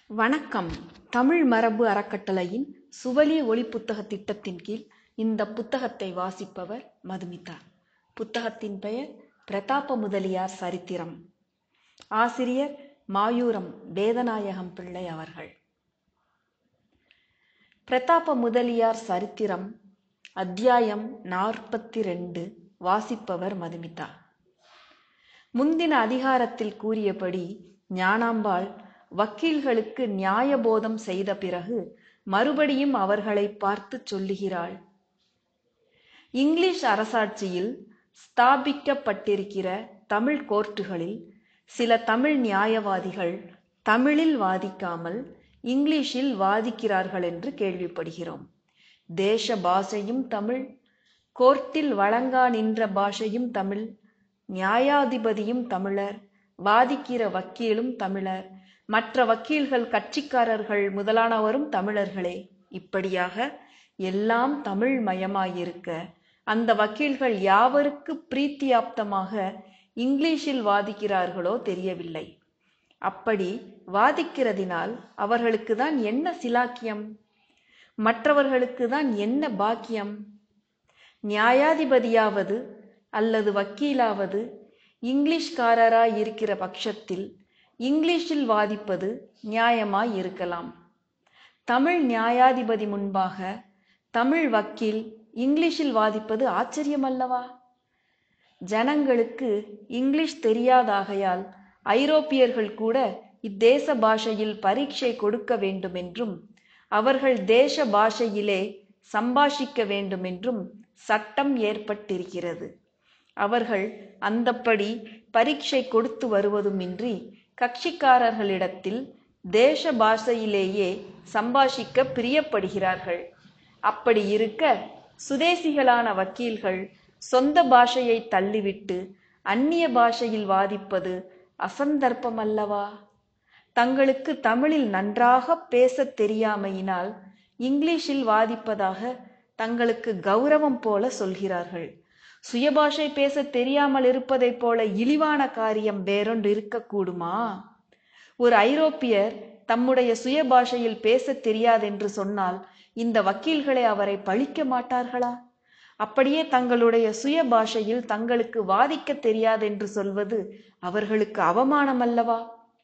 வணக்கம் தமிழ் மரபு அறக்கட்டளையின் சுவலி ஒலிப்புத்தக திட்டத்தின் கீழ் இந்த புத்தகத்தை வாசிப்பவர் மதுமிதா புத்தகத்தின் பெயர் பிரதாப முதலியார் சரித்திரம் ஆசிரியர் மாயூரம் வேதநாயகம் பிள்ளை அவர்கள் பிரதாப முதலியார் சரித்திரம் அத்தியாயம் நாற்பத்தி ரெண்டு வாசிப்பவர் மதுமிதா முந்தின அதிகாரத்தில் கூறியபடி ஞானாம்பாள் வக்கீல்களுக்கு நியாயபோதம் செய்த பிறகு மறுபடியும் அவர்களை பார்த்து சொல்லுகிறாள் இங்கிலீஷ் அரசாட்சியில் ஸ்தாபிக்கப்பட்டிருக்கிற தமிழ் கோர்ட்டுகளில் சில தமிழ் நியாயவாதிகள் தமிழில் வாதிக்காமல் இங்கிலீஷில் வாதிக்கிறார்கள் என்று கேள்விப்படுகிறோம் தேச பாஷையும் தமிழ் கோர்ட்டில் வழங்கா நின்ற பாஷையும் தமிழ் நியாயாதிபதியும் தமிழர் வாதிக்கிற வக்கீலும் தமிழர் மற்ற வக்கீல்கள் கட்சிக்காரர்கள் முதலானவரும் தமிழர்களே இப்படியாக எல்லாம் தமிழ் மயமாயிருக்க அந்த வக்கீல்கள் யாவருக்கு பிரீத்தியாப்தமாக இங்கிலீஷில் வாதிக்கிறார்களோ தெரியவில்லை அப்படி வாதிக்கிறதினால் அவர்களுக்கு தான் என்ன சிலாக்கியம் மற்றவர்களுக்கு தான் என்ன பாக்கியம் நியாயாதிபதியாவது அல்லது வக்கீலாவது இங்கிலீஷ்காரராய் இருக்கிற பட்சத்தில் இங்கிலீஷில் வாதிப்பது நியாயமாய் இருக்கலாம் தமிழ் நியாயாதிபதி முன்பாக தமிழ் வக்கீல் இங்கிலீஷில் வாதிப்பது ஆச்சரியமல்லவா ஜனங்களுக்கு இங்கிலீஷ் தெரியாதாகையால் ஐரோப்பியர்கள் கூட இத்தேச பாஷையில் பரீட்சை கொடுக்க வேண்டுமென்றும் அவர்கள் தேச பாஷையிலே சம்பாஷிக்க வேண்டுமென்றும் சட்டம் ஏற்பட்டிருக்கிறது அவர்கள் அந்தப்படி பரீட்சை கொடுத்து வருவதுமின்றி கட்சிக்காரர்களிடத்தில் தேச பாஷையிலேயே சம்பாஷிக்க பிரியப்படுகிறார்கள் அப்படி இருக்க சுதேசிகளான வக்கீல்கள் சொந்த பாஷையை தள்ளிவிட்டு அந்நிய பாஷையில் வாதிப்பது அசந்தர்ப்பமல்லவா தங்களுக்கு தமிழில் நன்றாக பேசத் தெரியாமையினால் இங்கிலீஷில் வாதிப்பதாக தங்களுக்கு கௌரவம் போல சொல்கிறார்கள் சுயபாஷை பேச தெரியாமல் இருப்பதைப் போல இழிவான காரியம் வேறொன்று இருக்கக்கூடுமா ஒரு ஐரோப்பியர் தம்முடைய சுய பாஷையில் பேசத் தெரியாதென்று சொன்னால் இந்த வக்கீல்களை அவரை பழிக்க மாட்டார்களா அப்படியே தங்களுடைய சுய பாஷையில் தங்களுக்கு வாதிக்க தெரியாதென்று சொல்வது அவர்களுக்கு அவமானம் அல்லவா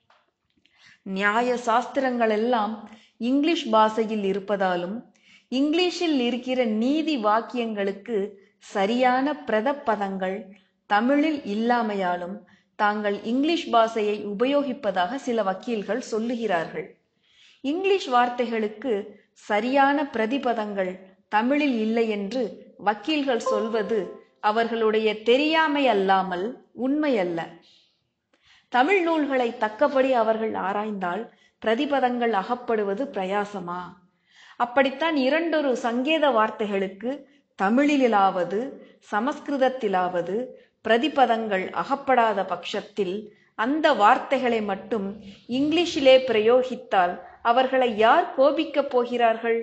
நியாய சாஸ்திரங்கள் எல்லாம் இங்கிலீஷ் பாஷையில் இருப்பதாலும் இங்கிலீஷில் இருக்கிற நீதி வாக்கியங்களுக்கு சரியான பிரதப்பதங்கள் தமிழில் இல்லாமையாலும் தாங்கள் இங்கிலீஷ் பாஷையை உபயோகிப்பதாக சில வக்கீல்கள் சொல்லுகிறார்கள் இங்கிலீஷ் வார்த்தைகளுக்கு சரியான பிரதிபதங்கள் தமிழில் இல்லை என்று வக்கீல்கள் சொல்வது அவர்களுடைய தெரியாமை அல்லாமல் உண்மையல்ல தமிழ் நூல்களை தக்கபடி அவர்கள் ஆராய்ந்தால் பிரதிபதங்கள் அகப்படுவது பிரயாசமா அப்படித்தான் இரண்டொரு சங்கேத வார்த்தைகளுக்கு தமிழிலாவது சமஸ்கிருதத்திலாவது பிரதிபதங்கள் அகப்படாத பட்சத்தில் அந்த வார்த்தைகளை மட்டும் இங்கிலீஷிலே பிரயோகித்தால் அவர்களை யார் கோபிக்கப் போகிறார்கள்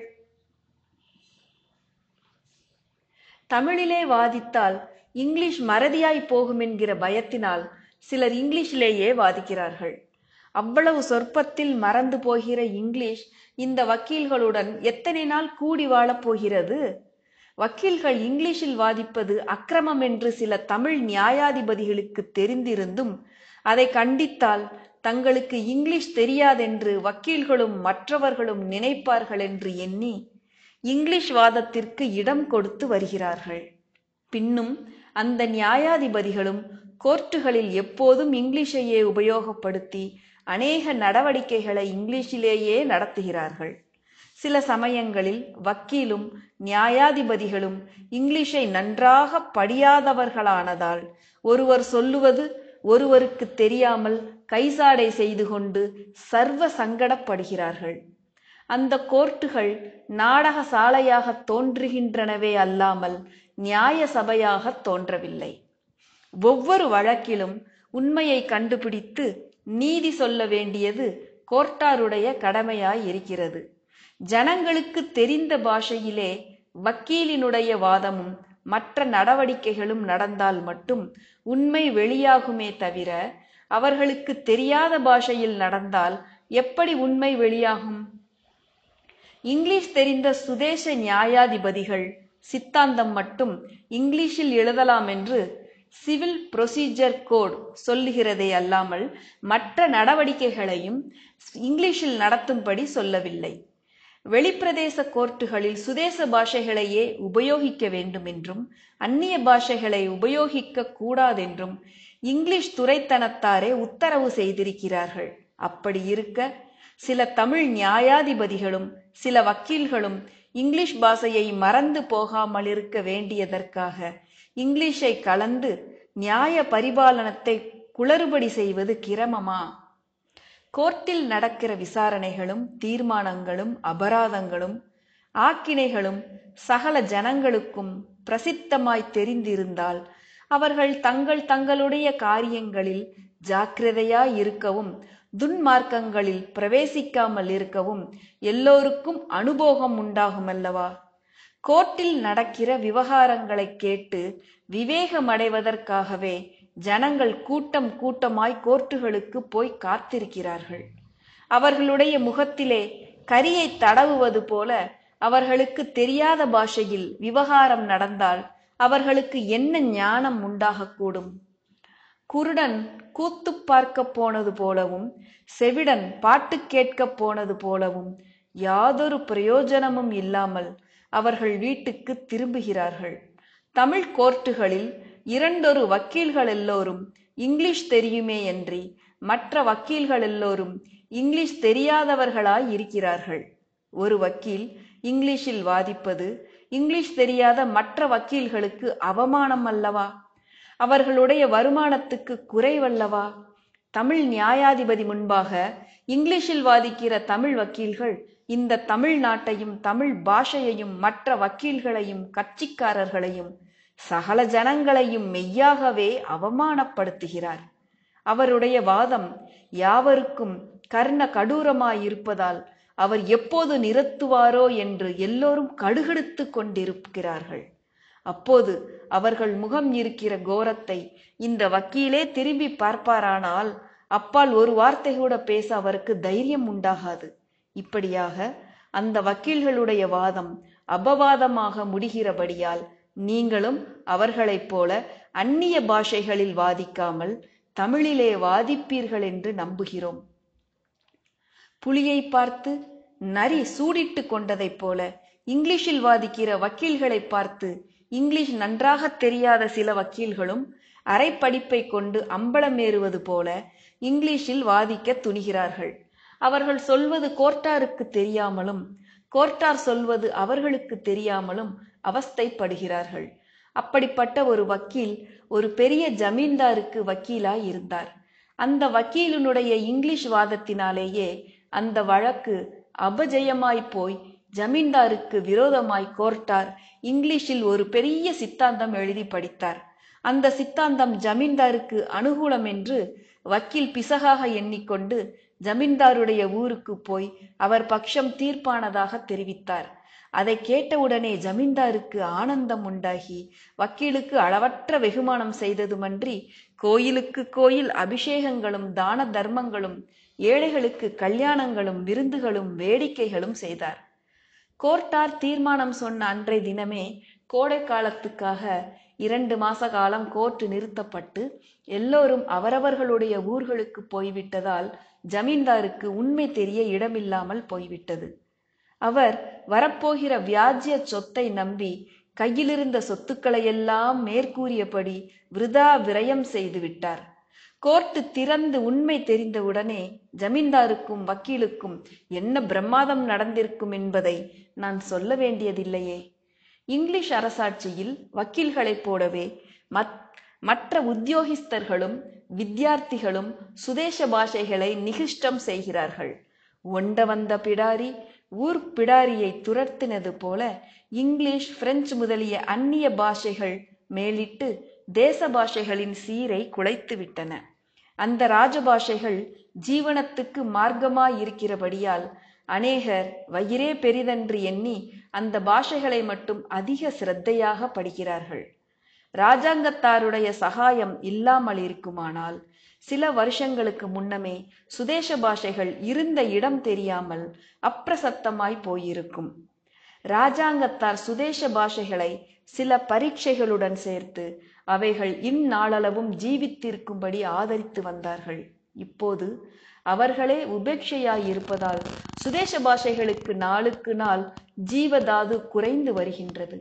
தமிழிலே வாதித்தால் இங்கிலீஷ் மறதியாய் போகும் என்கிற பயத்தினால் சிலர் இங்கிலீஷிலேயே வாதிக்கிறார்கள் அவ்வளவு சொற்பத்தில் மறந்து போகிற இங்கிலீஷ் இந்த வக்கீல்களுடன் எத்தனை நாள் கூடி வாழப் போகிறது வக்கீல்கள் இங்கிலீஷில் வாதிப்பது அக்கிரமம் என்று சில தமிழ் நியாயாதிபதிகளுக்கு தெரிந்திருந்தும் அதை கண்டித்தால் தங்களுக்கு இங்கிலீஷ் தெரியாதென்று வக்கீல்களும் மற்றவர்களும் நினைப்பார்கள் என்று எண்ணி இங்கிலீஷ் வாதத்திற்கு இடம் கொடுத்து வருகிறார்கள் பின்னும் அந்த நியாயாதிபதிகளும் கோர்ட்டுகளில் எப்போதும் இங்கிலீஷையே உபயோகப்படுத்தி அநேக நடவடிக்கைகளை இங்கிலீஷிலேயே நடத்துகிறார்கள் சில சமயங்களில் வக்கீலும் நியாயாதிபதிகளும் இங்கிலீஷை நன்றாக படியாதவர்களானதால் ஒருவர் சொல்லுவது ஒருவருக்கு தெரியாமல் கைசாடை செய்து கொண்டு சர்வ சங்கடப்படுகிறார்கள் அந்த கோர்ட்டுகள் நாடக சாலையாக தோன்றுகின்றனவே அல்லாமல் நியாய சபையாக தோன்றவில்லை ஒவ்வொரு வழக்கிலும் உண்மையை கண்டுபிடித்து நீதி சொல்ல வேண்டியது கோர்ட்டாருடைய கடமையாய் இருக்கிறது ஜனங்களுக்கு தெரிந்த பாஷையிலே வக்கீலினுடைய வாதமும் மற்ற நடவடிக்கைகளும் நடந்தால் மட்டும் உண்மை வெளியாகுமே தவிர அவர்களுக்கு தெரியாத பாஷையில் நடந்தால் எப்படி உண்மை வெளியாகும் இங்கிலீஷ் தெரிந்த சுதேச நியாயாதிபதிகள் சித்தாந்தம் மட்டும் இங்கிலீஷில் எழுதலாம் என்று சிவில் புரொசீஜர் கோட் சொல்லுகிறதே அல்லாமல் மற்ற நடவடிக்கைகளையும் இங்கிலீஷில் நடத்தும்படி சொல்லவில்லை வெளிப்பிரதேச கோர்ட்டுகளில் சுதேச பாஷைகளையே உபயோகிக்க வேண்டும் என்றும் அந்நிய பாஷைகளை உபயோகிக்க கூடாதென்றும் இங்கிலீஷ் துரைத்தனத்தாரே உத்தரவு செய்திருக்கிறார்கள் அப்படி இருக்க சில தமிழ் நியாயாதிபதிகளும் சில வக்கீல்களும் இங்கிலீஷ் பாஷையை மறந்து போகாமல் இருக்க வேண்டியதற்காக இங்கிலீஷை கலந்து நியாய பரிபாலனத்தை குளறுபடி செய்வது கிரமமா கோர்ட்டில் நடக்கிற விசாரணைகளும் தீர்மானங்களும் அபராதங்களும் ஆக்கினைகளும் சகல ஜனங்களுக்கும் பிரசித்தமாய் தெரிந்திருந்தால் அவர்கள் தங்கள் தங்களுடைய காரியங்களில் ஜாக்கிரதையாய் இருக்கவும் துன்மார்க்கங்களில் பிரவேசிக்காமல் இருக்கவும் எல்லோருக்கும் அனுபோகம் உண்டாகுமல்லவா கோர்ட்டில் நடக்கிற விவகாரங்களை கேட்டு விவேகமடைவதற்காகவே ஜனங்கள் கூட்டம் கூட்டமாய் கோர்ட்டுகளுக்கு போய் காத்திருக்கிறார்கள் அவர்களுடைய முகத்திலே கரியை தடவுவது போல அவர்களுக்கு தெரியாத பாஷையில் விவகாரம் நடந்தால் அவர்களுக்கு என்ன ஞானம் உண்டாகக்கூடும் குருடன் கூத்து பார்க்க போனது போலவும் செவிடன் பாட்டு கேட்கப் போனது போலவும் யாதொரு பிரயோஜனமும் இல்லாமல் அவர்கள் வீட்டுக்கு திரும்புகிறார்கள் தமிழ் கோர்ட்டுகளில் இரண்டொரு வக்கீல்கள் எல்லோரும் இங்கிலீஷ் தெரியுமே அன்றி மற்ற வக்கீல்கள் எல்லோரும் இங்கிலீஷ் தெரியாதவர்களாய் இருக்கிறார்கள் ஒரு வக்கீல் இங்கிலீஷில் வாதிப்பது இங்கிலீஷ் தெரியாத மற்ற வக்கீல்களுக்கு அவமானம் அல்லவா அவர்களுடைய வருமானத்துக்கு குறைவல்லவா தமிழ் நியாயாதிபதி முன்பாக இங்கிலீஷில் வாதிக்கிற தமிழ் வக்கீல்கள் இந்த தமிழ் நாட்டையும் தமிழ் பாஷையையும் மற்ற வக்கீல்களையும் கட்சிக்காரர்களையும் சகல ஜனங்களையும் மெய்யாகவே அவமானப்படுத்துகிறார் அவருடைய வாதம் யாவருக்கும் கர்ண கடூரமாயிருப்பதால் அவர் எப்போது நிறுத்துவாரோ என்று எல்லோரும் கடுகெடுத்து கொண்டிருக்கிறார்கள் அப்போது அவர்கள் முகம் இருக்கிற கோரத்தை இந்த வக்கீலே திரும்பி பார்ப்பாரானால் அப்பால் ஒரு வார்த்தை கூட பேச அவருக்கு தைரியம் உண்டாகாது இப்படியாக அந்த வக்கீல்களுடைய வாதம் அபவாதமாக முடிகிறபடியால் நீங்களும் அவர்களைப் போல அந்நிய பாஷைகளில் வாதிக்காமல் தமிழிலே வாதிப்பீர்கள் என்று நம்புகிறோம் புலியை பார்த்து நரி சூடிட்டு கொண்டதைப் போல இங்கிலீஷில் வாதிக்கிற வக்கீல்களை பார்த்து இங்கிலீஷ் நன்றாக தெரியாத சில வக்கீல்களும் அரைப்படிப்பை கொண்டு அம்பலமேறுவது போல இங்கிலீஷில் வாதிக்க துணிகிறார்கள் அவர்கள் சொல்வது கோர்ட்டாருக்கு தெரியாமலும் கோர்ட்டார் சொல்வது அவர்களுக்கு தெரியாமலும் அவஸ்தைப்படுகிறார்கள் அப்படிப்பட்ட ஒரு வக்கீல் ஒரு பெரிய ஜமீன்தாருக்கு வக்கீலாய் இருந்தார் அந்த வக்கீலினுடைய இங்கிலீஷ் வாதத்தினாலேயே அந்த வழக்கு அபஜயமாய் போய் ஜமீன்தாருக்கு விரோதமாய் கோர்ட்டார் இங்கிலீஷில் ஒரு பெரிய சித்தாந்தம் எழுதி படித்தார் அந்த சித்தாந்தம் ஜமீன்தாருக்கு அனுகூலம் என்று வக்கீல் பிசகாக எண்ணிக்கொண்டு ஜமீன்தாருடைய ஊருக்கு போய் அவர் பட்சம் தீர்ப்பானதாக தெரிவித்தார் அதை கேட்டவுடனே ஜமீன்தாருக்கு ஆனந்தம் உண்டாகி வக்கீலுக்கு அளவற்ற வெகுமானம் செய்ததுமன்றி கோயிலுக்கு கோயில் அபிஷேகங்களும் தான தர்மங்களும் ஏழைகளுக்கு கல்யாணங்களும் விருந்துகளும் வேடிக்கைகளும் செய்தார் கோர்ட்டார் தீர்மானம் சொன்ன அன்றைய தினமே கோடை காலத்துக்காக இரண்டு மாச காலம் கோர்ட்டு நிறுத்தப்பட்டு எல்லோரும் அவரவர்களுடைய ஊர்களுக்கு போய்விட்டதால் ஜமீன்தாருக்கு உண்மை தெரிய இடமில்லாமல் போய்விட்டது அவர் வரப்போகிற வியாஜ்ய சொத்தை நம்பி கையிலிருந்த சொத்துக்களையெல்லாம் மேற்கூறியபடி விருதா விரயம் செய்து விட்டார் கோர்ட்டு திறந்து உண்மை தெரிந்தவுடனே ஜமீன்தாருக்கும் வக்கீலுக்கும் என்ன பிரமாதம் நடந்திருக்கும் என்பதை நான் சொல்ல வேண்டியதில்லையே இங்கிலீஷ் அரசாட்சியில் வக்கீல்களைப் போலவே மற்ற உத்தியோகிஸ்தர்களும் வித்தியார்த்திகளும் சுதேச பாஷைகளை நிகிஷ்டம் செய்கிறார்கள் ஒண்ட வந்த பிடாரி ஊர் பிடாரியை துரத்தினது போல இங்கிலீஷ் பிரெஞ்சு முதலிய அந்நிய பாஷைகள் மேலிட்டு தேச பாஷைகளின் சீரை குலைத்து விட்டன அந்த ராஜபாஷைகள் ஜீவனத்துக்கு மார்க்கமாயிருக்கிறபடியால் அநேகர் வயிறே பெரிதென்று எண்ணி அந்த பாஷைகளை மட்டும் அதிக சிரத்தையாக படிக்கிறார்கள் ராஜாங்கத்தாருடைய சகாயம் இல்லாமல் இருக்குமானால் சில வருஷங்களுக்கு முன்னமே சுதேச பாஷைகள் இருந்த இடம் தெரியாமல் அப்பிரசத்தமாய் போயிருக்கும் ராஜாங்கத்தார் சுதேச பாஷைகளை சில பரீட்சைகளுடன் சேர்த்து அவைகள் இந்நாளளவும் ஜீவித்திருக்கும்படி ஆதரித்து வந்தார்கள் இப்போது அவர்களே உபேட்சையாயிருப்பதால் சுதேச பாஷைகளுக்கு நாளுக்கு நாள் ஜீவதாது குறைந்து வருகின்றது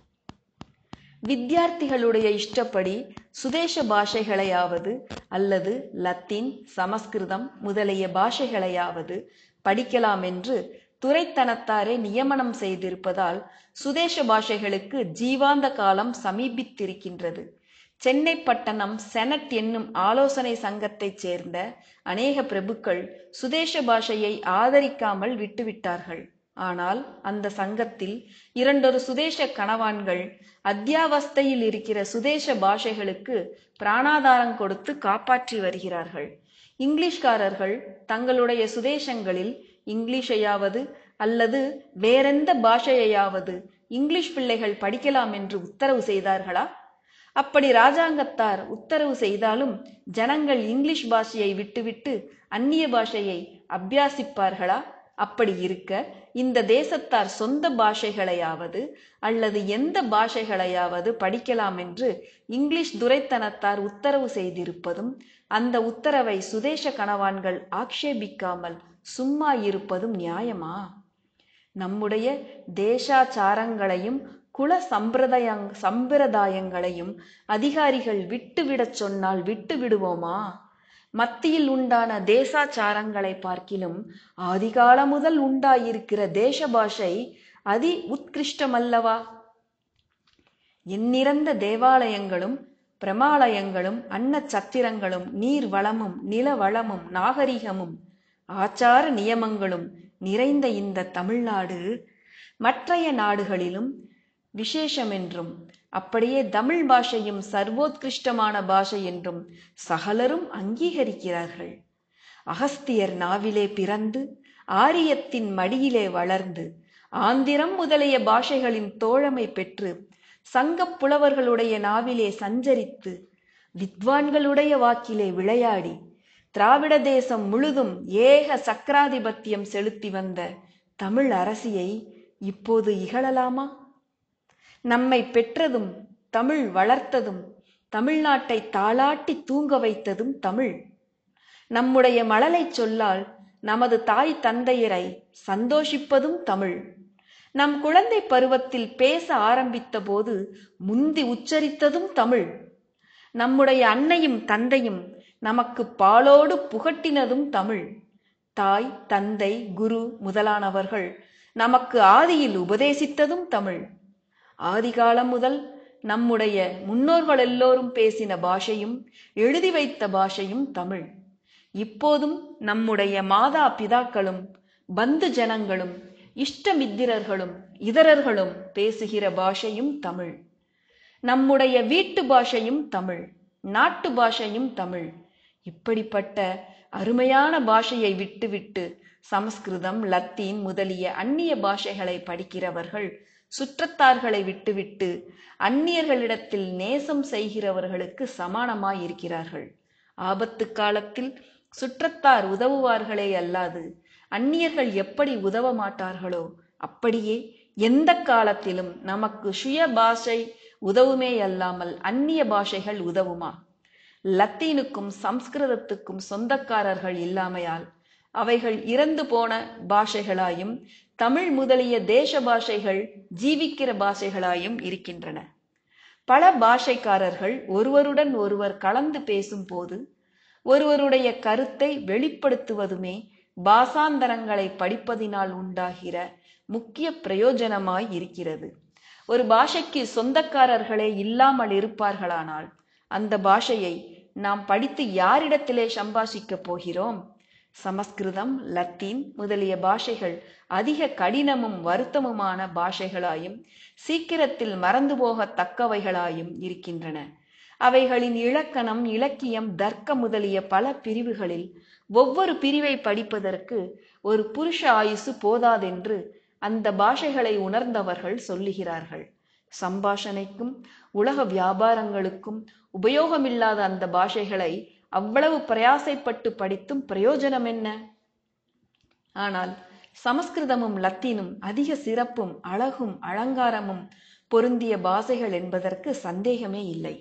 வித்தியார்த்திகளுடைய இஷ்டப்படி சுதேச பாஷைகளையாவது அல்லது லத்தீன் சமஸ்கிருதம் முதலிய பாஷைகளையாவது படிக்கலாம் என்று துரைத்தனத்தாரே நியமனம் செய்திருப்பதால் சுதேச பாஷைகளுக்கு ஜீவாந்த காலம் சமீபித்திருக்கின்றது சென்னை பட்டணம் செனட் என்னும் ஆலோசனை சங்கத்தைச் சேர்ந்த அநேக பிரபுக்கள் சுதேச பாஷையை ஆதரிக்காமல் விட்டுவிட்டார்கள் ஆனால் அந்த சங்கத்தில் இரண்டொரு சுதேச கணவான்கள் அத்தியாவஸ்தையில் இருக்கிற சுதேச பாஷைகளுக்கு பிராணாதாரம் கொடுத்து காப்பாற்றி வருகிறார்கள் இங்கிலீஷ்காரர்கள் தங்களுடைய சுதேசங்களில் இங்கிலீஷையாவது அல்லது வேறெந்த பாஷையையாவது இங்கிலீஷ் பிள்ளைகள் படிக்கலாம் என்று உத்தரவு செய்தார்களா அப்படி ராஜாங்கத்தார் உத்தரவு செய்தாலும் ஜனங்கள் இங்கிலீஷ் பாஷையை விட்டுவிட்டு அந்நிய பாஷையை அபியாசிப்பார்களா அப்படி இருக்க இந்த தேசத்தார் சொந்த பாஷைகளையாவது அல்லது எந்த பாஷைகளையாவது படிக்கலாம் என்று இங்கிலீஷ் துரைத்தனத்தார் உத்தரவு செய்திருப்பதும் அந்த உத்தரவை சுதேச கணவான்கள் ஆக்ஷேபிக்காமல் சும்மா இருப்பதும் நியாயமா நம்முடைய தேசாச்சாரங்களையும் குல சம்பிரதாயங் சம்பிரதாயங்களையும் அதிகாரிகள் விட்டுவிடச் சொன்னால் விட்டு விடுவோமா மத்தியில் உண்டான தேசாச்சாரங்களை பார்க்கிலும் ஆதிகால முதல் உண்டாயிருக்கிற தேச பாஷை அதி உத்கிருஷ்டமல்லவா எண்ணிறந்த தேவாலயங்களும் பிரமாலயங்களும் அன்ன சத்திரங்களும் நீர் வளமும் நில வளமும் நாகரிகமும் ஆச்சார நியமங்களும் நிறைந்த இந்த தமிழ்நாடு மற்றைய நாடுகளிலும் விசேஷமென்றும் அப்படியே தமிழ் பாஷையும் சர்வோத்கிருஷ்டமான பாஷை என்றும் சகலரும் அங்கீகரிக்கிறார்கள் அகஸ்தியர் நாவிலே பிறந்து ஆரியத்தின் மடியிலே வளர்ந்து ஆந்திரம் முதலிய பாஷைகளின் தோழமை பெற்று சங்கப் புலவர்களுடைய நாவிலே சஞ்சரித்து வித்வான்களுடைய வாக்கிலே விளையாடி திராவிட தேசம் முழுதும் ஏக சக்கராதிபத்தியம் செலுத்தி வந்த தமிழ் அரசியை இப்போது இகழலாமா நம்மை பெற்றதும் தமிழ் வளர்த்ததும் தமிழ்நாட்டை தாளாட்டி தூங்க வைத்ததும் தமிழ் நம்முடைய மழலைச் சொல்லால் நமது தாய் தந்தையரை சந்தோஷிப்பதும் தமிழ் நம் குழந்தை பருவத்தில் பேச ஆரம்பித்த போது முந்தி உச்சரித்ததும் தமிழ் நம்முடைய அன்னையும் தந்தையும் நமக்கு பாலோடு புகட்டினதும் தமிழ் தாய் தந்தை குரு முதலானவர்கள் நமக்கு ஆதியில் உபதேசித்ததும் தமிழ் ஆதிகாலம் முதல் நம்முடைய முன்னோர்கள் எல்லோரும் பேசின பாஷையும் எழுதி வைத்த பாஷையும் தமிழ் இப்போதும் நம்முடைய மாதா பிதாக்களும் பந்து ஜனங்களும் இஷ்டமித்திரர்களும் இதரர்களும் பேசுகிற பாஷையும் தமிழ் நம்முடைய வீட்டு பாஷையும் தமிழ் நாட்டு பாஷையும் தமிழ் இப்படிப்பட்ட அருமையான பாஷையை விட்டுவிட்டு சமஸ்கிருதம் லத்தீன் முதலிய அந்நிய பாஷைகளை படிக்கிறவர்கள் சுற்றத்தார்களை விட்டுவிட்டு அந்நியர்களிடத்தில் நேசம் செய்கிறவர்களுக்கு சமானமாய் இருக்கிறார்கள் ஆபத்து காலத்தில் சுற்றத்தார் உதவுவார்களே அல்லாது அந்நியர்கள் எப்படி உதவ மாட்டார்களோ அப்படியே எந்த காலத்திலும் நமக்கு சுய பாஷை உதவுமே அல்லாமல் அந்நிய பாஷைகள் உதவுமா லத்தீனுக்கும் சம்ஸ்கிருதத்துக்கும் சொந்தக்காரர்கள் இல்லாமையால் அவைகள் இறந்து போன பாஷைகளாயும் தமிழ் முதலிய தேச பாஷைகள் ஜீவிக்கிற பாஷைகளாயும் இருக்கின்றன பல பாஷைக்காரர்கள் ஒருவருடன் ஒருவர் கலந்து பேசும்போது ஒருவருடைய கருத்தை வெளிப்படுத்துவதுமே பாசாந்தரங்களை படிப்பதினால் உண்டாகிற முக்கிய பிரயோஜனமாய் இருக்கிறது ஒரு பாஷைக்கு சொந்தக்காரர்களே இல்லாமல் இருப்பார்களானால் அந்த பாஷையை நாம் படித்து யாரிடத்திலே சம்பாஷிக்கப் போகிறோம் சமஸ்கிருதம் லத்தீன் முதலிய பாஷைகள் அதிக கடினமும் வருத்தமுமான பாஷைகளாயும் சீக்கிரத்தில் மறந்து போகத்தக்கவைகளாயும் இருக்கின்றன அவைகளின் இலக்கணம் இலக்கியம் தர்க்க முதலிய பல பிரிவுகளில் ஒவ்வொரு பிரிவை படிப்பதற்கு ஒரு புருஷ ஆயுசு போதாதென்று அந்த பாஷைகளை உணர்ந்தவர்கள் சொல்லுகிறார்கள் சம்பாஷணைக்கும் உலக வியாபாரங்களுக்கும் உபயோகமில்லாத அந்த பாஷைகளை அவ்வளவு பிரயாசைப்பட்டு படித்தும் பிரயோஜனம் என்ன ஆனால் சமஸ்கிருதமும் லத்தீனும் அதிக சிறப்பும் அழகும் அலங்காரமும் பொருந்திய பாஷைகள் என்பதற்கு சந்தேகமே இல்லை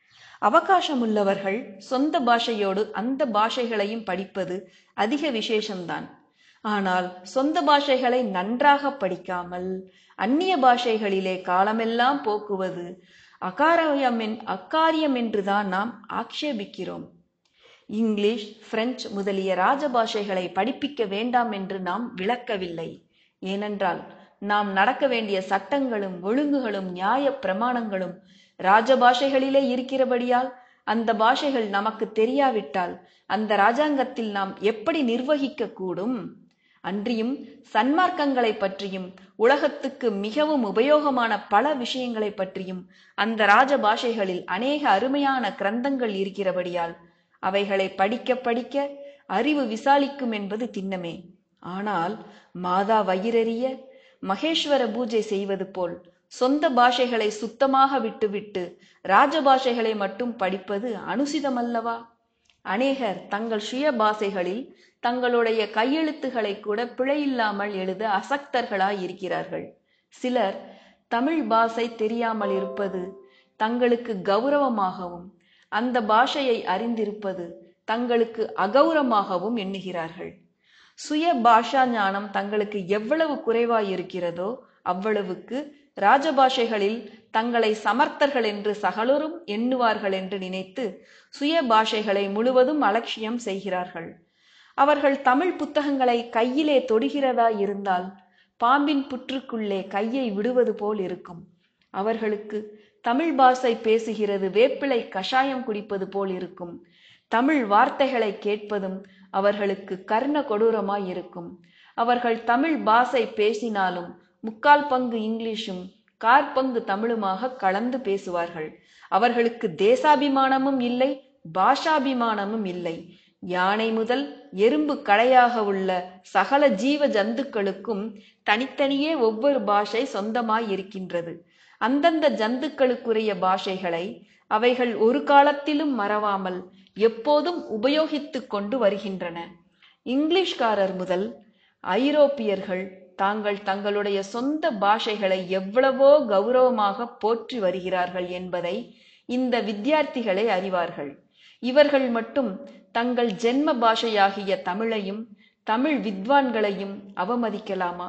அவகாசமுள்ளவர்கள் சொந்த பாஷையோடு அந்த பாஷைகளையும் படிப்பது அதிக விசேஷம்தான் ஆனால் சொந்த பாஷைகளை நன்றாக படிக்காமல் அந்நிய பாஷைகளிலே காலமெல்லாம் போக்குவது அகாரியம் அக்காரியம் என்றுதான் நாம் ஆக்ஷேபிக்கிறோம் இங்கிலீஷ் பிரெஞ்சு முதலிய ராஜபாஷைகளை படிப்பிக்க வேண்டாம் என்று நாம் விளக்கவில்லை ஏனென்றால் நாம் நடக்க வேண்டிய சட்டங்களும் ஒழுங்குகளும் நியாய பிரமாணங்களும் ராஜபாஷைகளிலே இருக்கிறபடியால் அந்த பாஷைகள் நமக்கு தெரியாவிட்டால் அந்த ராஜாங்கத்தில் நாம் எப்படி நிர்வகிக்க கூடும் அன்றியும் சன்மார்க்கங்களை பற்றியும் உலகத்துக்கு மிகவும் உபயோகமான பல விஷயங்களை பற்றியும் அந்த ராஜ பாஷைகளில் அநேக அருமையான கிரந்தங்கள் இருக்கிறபடியால் அவைகளை படிக்க படிக்க அறிவு விசாலிக்கும் என்பது திண்ணமே ஆனால் மாதா வயிறறிய மகேஸ்வர பூஜை செய்வது போல் சொந்த பாஷைகளை சுத்தமாக விட்டுவிட்டு ராஜபாஷைகளை மட்டும் படிப்பது அனுசிதமல்லவா அநேகர் தங்கள் சுய பாஷைகளில் தங்களுடைய கையெழுத்துக்களை கூட பிழையில்லாமல் எழுத அசக்தர்களாய் இருக்கிறார்கள் சிலர் தமிழ் பாஷை தெரியாமல் இருப்பது தங்களுக்கு கௌரவமாகவும் அந்த பாஷையை அறிந்திருப்பது தங்களுக்கு அகௌரவமாகவும் எண்ணுகிறார்கள் சுய பாஷா ஞானம் தங்களுக்கு எவ்வளவு குறைவாய் இருக்கிறதோ அவ்வளவுக்கு ராஜபாஷைகளில் தங்களை சமர்த்தர்கள் என்று சகலரும் எண்ணுவார்கள் என்று நினைத்து சுய பாஷைகளை முழுவதும் அலட்சியம் செய்கிறார்கள் அவர்கள் தமிழ் புத்தகங்களை கையிலே தொடுகிறதா இருந்தால் பாம்பின் புற்றுக்குள்ளே கையை விடுவது போல் இருக்கும் அவர்களுக்கு தமிழ் பாஷை பேசுகிறது வேப்பிலை கஷாயம் குடிப்பது போல் இருக்கும் தமிழ் வார்த்தைகளை கேட்பதும் அவர்களுக்கு கர்ண கொடூரமாய் இருக்கும் அவர்கள் தமிழ் பாஷை பேசினாலும் முக்கால் பங்கு இங்கிலீஷும் கார் பங்கு தமிழுமாக கலந்து பேசுவார்கள் அவர்களுக்கு தேசாபிமானமும் இல்லை பாஷாபிமானமும் இல்லை யானை முதல் எறும்பு கடையாக உள்ள சகல ஜீவ ஜந்துக்களுக்கும் தனித்தனியே ஒவ்வொரு பாஷை சொந்தமாய் இருக்கின்றது அந்தந்த ஜந்துக்களுக்குரிய பாஷைகளை அவைகள் ஒரு காலத்திலும் மறவாமல் எப்போதும் உபயோகித்துக் கொண்டு வருகின்றன இங்கிலீஷ்காரர் முதல் ஐரோப்பியர்கள் தாங்கள் தங்களுடைய சொந்த பாஷைகளை எவ்வளவோ கௌரவமாக போற்றி வருகிறார்கள் என்பதை இந்த வித்தியார்த்திகளே அறிவார்கள் இவர்கள் மட்டும் தங்கள் ஜென்ம பாஷையாகிய தமிழையும் தமிழ் வித்வான்களையும் அவமதிக்கலாமா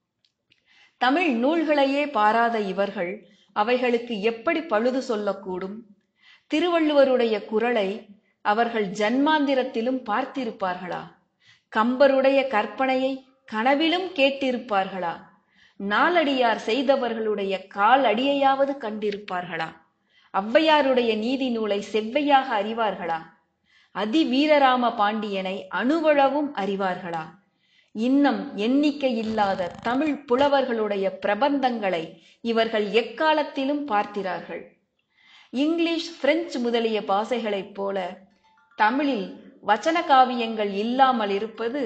தமிழ் நூல்களையே பாராத இவர்கள் அவைகளுக்கு எப்படி பழுது சொல்லக்கூடும் திருவள்ளுவருடைய குரலை அவர்கள் ஜன்மாந்திரத்திலும் பார்த்திருப்பார்களா கம்பருடைய கற்பனையை கனவிலும் கேட்டிருப்பார்களா நாலடியார் செய்தவர்களுடைய கால் அடியையாவது கண்டிருப்பார்களா ஔவையாருடைய நீதி நூலை செவ்வையாக அறிவார்களா அதிவீரராம பாண்டியனை அணுவளவும் அறிவார்களா இன்னும் எண்ணிக்கை இல்லாத தமிழ் புலவர்களுடைய பிரபந்தங்களை இவர்கள் எக்காலத்திலும் பார்க்கிறார்கள் இங்கிலீஷ் பிரெஞ்சு முதலிய பாஷைகளைப் போல தமிழில் வச்சன காவியங்கள் இல்லாமல் இருப்பது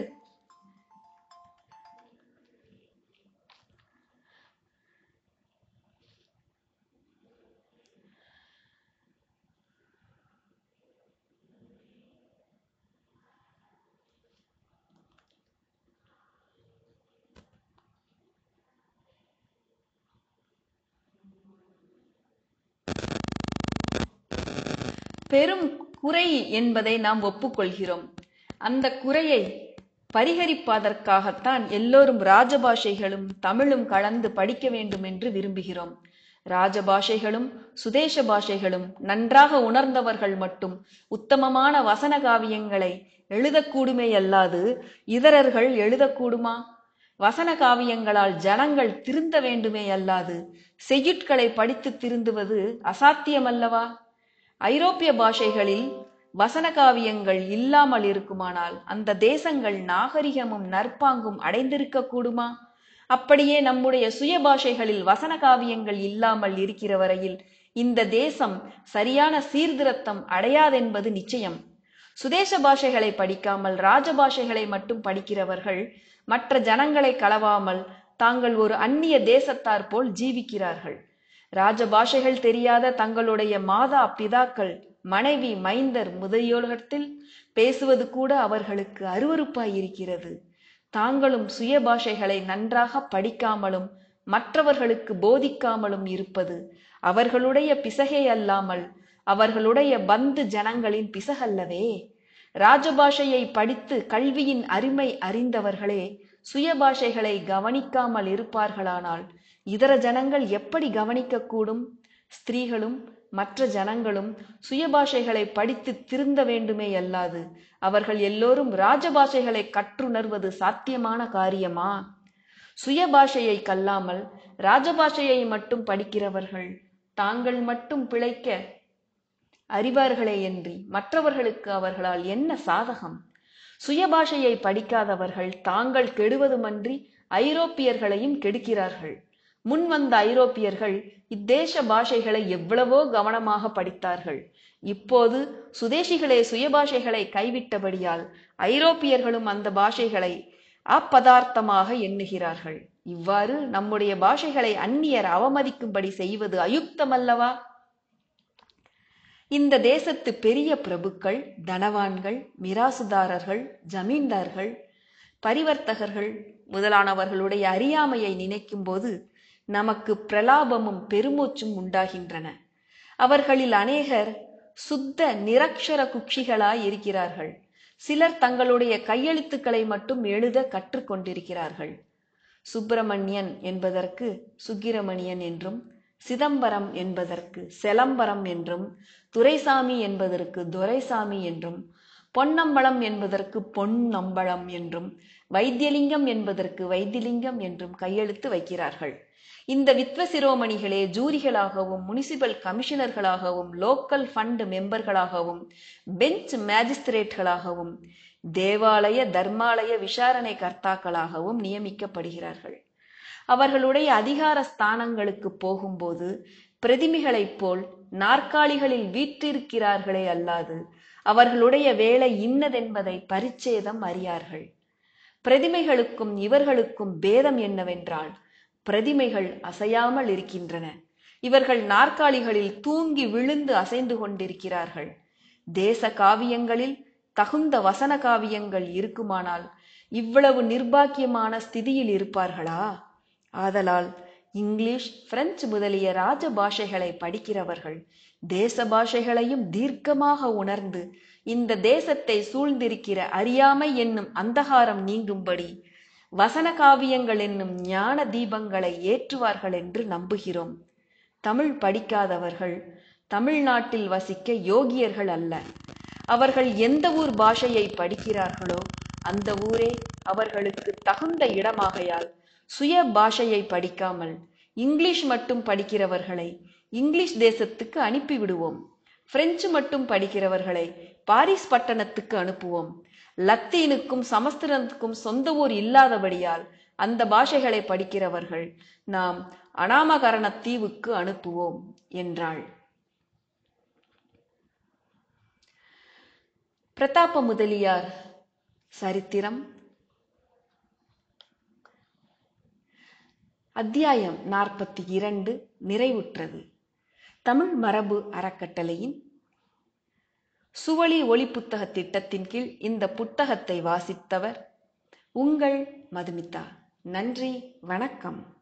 பெரும் குறை என்பதை நாம் ஒப்புக்கொள்கிறோம் அந்த குறையை பரிகரிப்பதற்காகத்தான் எல்லோரும் ராஜபாஷைகளும் தமிழும் கலந்து படிக்க வேண்டும் என்று விரும்புகிறோம் ராஜபாஷைகளும் சுதேச பாஷைகளும் நன்றாக உணர்ந்தவர்கள் மட்டும் உத்தமமான வசன காவியங்களை எழுதக்கூடுமே அல்லாது இதரர்கள் எழுதக்கூடுமா வசன காவியங்களால் ஜனங்கள் திருந்த வேண்டுமே அல்லாது செய்யுட்களை படித்து திருந்துவது அசாத்தியமல்லவா ஐரோப்பிய பாஷைகளில் வசன காவியங்கள் இல்லாமல் இருக்குமானால் அந்த தேசங்கள் நாகரிகமும் நற்பாங்கும் அடைந்திருக்க கூடுமா அப்படியே நம்முடைய சுய பாஷைகளில் வசன காவியங்கள் இல்லாமல் இருக்கிற வரையில் இந்த தேசம் சரியான சீர்திருத்தம் அடையாதென்பது நிச்சயம் சுதேச பாஷைகளை படிக்காமல் ராஜ பாஷைகளை மட்டும் படிக்கிறவர்கள் மற்ற ஜனங்களை களவாமல் தாங்கள் ஒரு அந்நிய தேசத்தார் போல் ஜீவிக்கிறார்கள் ராஜ பாஷைகள் தெரியாத தங்களுடைய மாதா பிதாக்கள் மனைவி மைந்தர் முதலியோர்களிடத்தில் பேசுவது கூட அவர்களுக்கு அருவருப்பாயிருக்கிறது தாங்களும் சுய பாஷைகளை நன்றாக படிக்காமலும் மற்றவர்களுக்கு போதிக்காமலும் இருப்பது அவர்களுடைய பிசகே அல்லாமல் அவர்களுடைய பந்து ஜனங்களின் பிசகல்லவே ராஜபாஷையை படித்து கல்வியின் அருமை அறிந்தவர்களே சுய பாஷைகளை கவனிக்காமல் இருப்பார்களானால் இதர ஜனங்கள் எப்படி கவனிக்கக்கூடும் ஸ்திரீகளும் மற்ற ஜனங்களும் சுயபாஷைகளை படித்து திருந்த வேண்டுமே அல்லாது அவர்கள் எல்லோரும் ராஜபாஷைகளை கற்றுணர்வது சாத்தியமான காரியமா சுயபாஷையை கல்லாமல் ராஜபாஷையை மட்டும் படிக்கிறவர்கள் தாங்கள் மட்டும் பிழைக்க அறிவார்களே என்று மற்றவர்களுக்கு அவர்களால் என்ன சாதகம் சுயபாஷையை படிக்காதவர்கள் தாங்கள் கெடுவதுமன்றி ஐரோப்பியர்களையும் கெடுக்கிறார்கள் முன் வந்த ஐரோப்பியர்கள் இத்தேச பாஷைகளை எவ்வளவோ கவனமாக படித்தார்கள் இப்போது சுதேசிகளே சுயபாஷைகளை கைவிட்டபடியால் ஐரோப்பியர்களும் அந்த பாஷைகளை அப்பதார்த்தமாக எண்ணுகிறார்கள் இவ்வாறு நம்முடைய பாஷைகளை அந்நியர் அவமதிக்கும்படி செய்வது அயுக்தமல்லவா இந்த தேசத்து பெரிய பிரபுக்கள் தனவான்கள் மிராசுதாரர்கள் ஜமீன்தார்கள் பரிவர்த்தகர்கள் முதலானவர்களுடைய அறியாமையை நினைக்கும்போது நமக்கு பிரலாபமும் பெருமூச்சும் உண்டாகின்றன அவர்களில் அநேகர் சுத்த நிரக்ஷர குக்ஷிகளாய் இருக்கிறார்கள் சிலர் தங்களுடைய கையெழுத்துக்களை மட்டும் எழுத கற்றுக்கொண்டிருக்கிறார்கள் சுப்பிரமணியன் என்பதற்கு சுக்கிரமணியன் என்றும் சிதம்பரம் என்பதற்கு செலம்பரம் என்றும் துரைசாமி என்பதற்கு துரைசாமி என்றும் பொன்னம்பலம் என்பதற்கு பொன்னம்பலம் என்றும் வைத்தியலிங்கம் என்பதற்கு வைத்தியலிங்கம் என்றும் கையெழுத்து வைக்கிறார்கள் இந்த வித்வ சிரோமணிகளே ஜூரிகளாகவும் முனிசிபல் கமிஷனர்களாகவும் லோக்கல் ஃபண்ட் மெம்பர்களாகவும் பெஞ்ச் மேஜிஸ்திரேட்களாகவும் தேவாலய தர்மாலய விசாரணை கர்த்தாக்களாகவும் நியமிக்கப்படுகிறார்கள் அவர்களுடைய அதிகார ஸ்தானங்களுக்கு போகும்போது பிரதிமிகளைப் போல் நாற்காலிகளில் வீற்றிருக்கிறார்களே அல்லாது அவர்களுடைய வேலை இன்னதென்பதை பரிச்சேதம் அறியார்கள் பிரதிமைகளுக்கும் இவர்களுக்கும் பேதம் என்னவென்றால் பிரதிமைகள் அசையாமல் இருக்கின்றன இவர்கள் நாற்காலிகளில் தூங்கி விழுந்து அசைந்து கொண்டிருக்கிறார்கள் தேச காவியங்களில் தகுந்த வசன காவியங்கள் இருக்குமானால் இவ்வளவு நிர்பாக்கியமான ஸ்திதியில் இருப்பார்களா ஆதலால் இங்கிலீஷ் பிரெஞ்சு முதலிய ராஜ பாஷைகளை படிக்கிறவர்கள் தேச பாஷைகளையும் தீர்க்கமாக உணர்ந்து இந்த தேசத்தை சூழ்ந்திருக்கிற அறியாமை என்னும் அந்தகாரம் நீங்கும்படி வசன காவியங்கள் என்னும் ஞான தீபங்களை ஏற்றுவார்கள் என்று நம்புகிறோம் தமிழ் படிக்காதவர்கள் தமிழ்நாட்டில் வசிக்க யோகியர்கள் அல்ல அவர்கள் எந்த ஊர் பாஷையை படிக்கிறார்களோ அந்த ஊரே அவர்களுக்கு தகுந்த இடமாகையால் சுய பாஷையை படிக்காமல் இங்கிலீஷ் மட்டும் படிக்கிறவர்களை இங்கிலீஷ் தேசத்துக்கு அனுப்பி விடுவோம் பிரெஞ்சு மட்டும் படிக்கிறவர்களை பாரிஸ் பட்டணத்துக்கு அனுப்புவோம் லத்தீனுக்கும் சமஸ்கிருதத்துக்கும் சொந்த ஊர் இல்லாதபடியால் அந்த பாஷைகளை படிக்கிறவர்கள் நாம் அனாமகரண தீவுக்கு அனுப்புவோம் என்றாள் பிரதாப முதலியார் சரித்திரம் அத்தியாயம் நாற்பத்தி இரண்டு நிறைவுற்றது தமிழ் மரபு அறக்கட்டளையின் சுவழி ஒளி புத்தக திட்டத்தின் கீழ் இந்த புத்தகத்தை வாசித்தவர் உங்கள் மதுமிதா நன்றி வணக்கம்